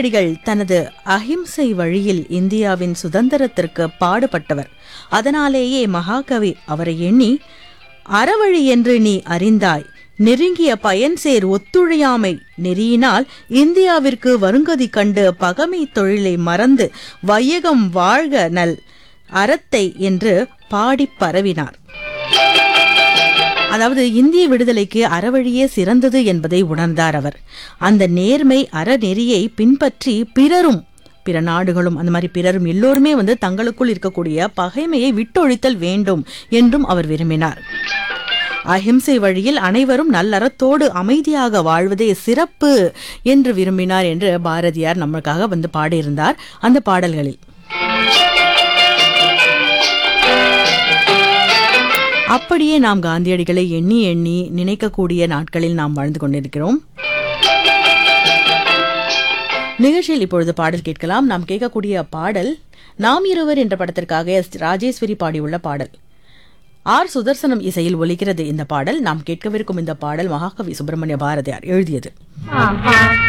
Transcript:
காந்தியடிகள் தனது அஹிம்சை வழியில் இந்தியாவின் சுதந்திரத்திற்கு பாடுபட்டவர் அதனாலேயே மகாகவி அவரை எண்ணி அறவழி என்று நீ அறிந்தாய் நெருங்கிய பயன்சேர் ஒத்துழையாமை நெறியினால் இந்தியாவிற்கு வருங்கதி கண்டு பகமை தொழிலை மறந்து வையகம் வாழ்க நல் அறத்தை என்று பாடிப் பரவினார் அதாவது இந்திய விடுதலைக்கு அறவழியே சிறந்தது என்பதை உணர்ந்தார் அவர் அந்த நேர்மை அறநெறியை பின்பற்றி பிறரும் பிற நாடுகளும் அந்த மாதிரி பிறரும் எல்லோருமே வந்து தங்களுக்குள் இருக்கக்கூடிய பகைமையை விட்டொழித்தல் வேண்டும் என்றும் அவர் விரும்பினார் அஹிம்சை வழியில் அனைவரும் நல்லறத்தோடு அமைதியாக வாழ்வதே சிறப்பு என்று விரும்பினார் என்று பாரதியார் நமக்காக வந்து பாடியிருந்தார் அந்த பாடல்களில் அப்படியே நாம் காந்தியடிகளை எண்ணி எண்ணி நினைக்கக்கூடிய நாட்களில் நாம் வாழ்ந்து கொண்டிருக்கிறோம் நிகழ்ச்சியில் இப்பொழுது பாடல் கேட்கலாம் நாம் கேட்கக்கூடிய பாடல் நாம் இருவர் என்ற படத்திற்காக எஸ் ராஜேஸ்வரி பாடியுள்ள பாடல் ஆர் சுதர்சனம் இசையில் ஒலிக்கிறது இந்த பாடல் நாம் கேட்கவிருக்கும் இந்த பாடல் மகாகவி சுப்பிரமணிய பாரதியார் எழுதியது ஆஹா